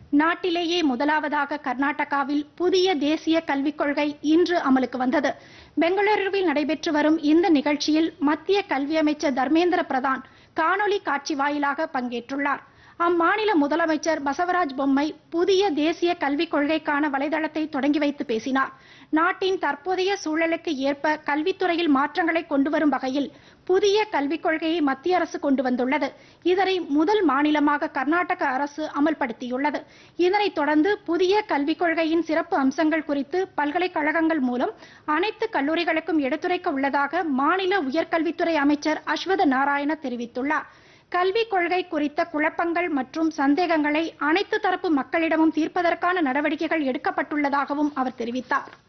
நாட்டிலேயே முதலாவதாக கர்நாடகாவில் புதிய தேசிய கல்விக் கொள்கை இன்று அமலுக்கு வந்தது பெங்களூருவில் நடைபெற்று வரும் இந்த நிகழ்ச்சியில் மத்திய கல்வி அமைச்சர் தர்மேந்திர பிரதான் காணொலி காட்சி வாயிலாக பங்கேற்றுள்ளார் அம்மாநில முதலமைச்சர் பசவராஜ் பொம்மை புதிய தேசிய கல்விக் கொள்கைக்கான வலைதளத்தை தொடங்கி வைத்து பேசினார் நாட்டின் தற்போதைய சூழலுக்கு ஏற்ப கல்வித்துறையில் மாற்றங்களை கொண்டு வரும் வகையில் புதிய கல்விக் கொள்கையை மத்திய அரசு கொண்டு வந்துள்ளது இதனை முதல் மாநிலமாக கர்நாடக அரசு அமல்படுத்தியுள்ளது இதனைத் தொடர்ந்து புதிய கல்விக் கொள்கையின் சிறப்பு அம்சங்கள் குறித்து பல்கலைக்கழகங்கள் மூலம் அனைத்து கல்லூரிகளுக்கும் எடுத்துரைக்க உள்ளதாக மாநில உயர்கல்வித்துறை அமைச்சர் அஸ்வத நாராயண தெரிவித்துள்ளார் கல்விக் கொள்கை குறித்த குழப்பங்கள் மற்றும் சந்தேகங்களை அனைத்து தரப்பு மக்களிடமும் தீர்ப்பதற்கான நடவடிக்கைகள் எடுக்கப்பட்டுள்ளதாகவும் அவர் தெரிவித்தார்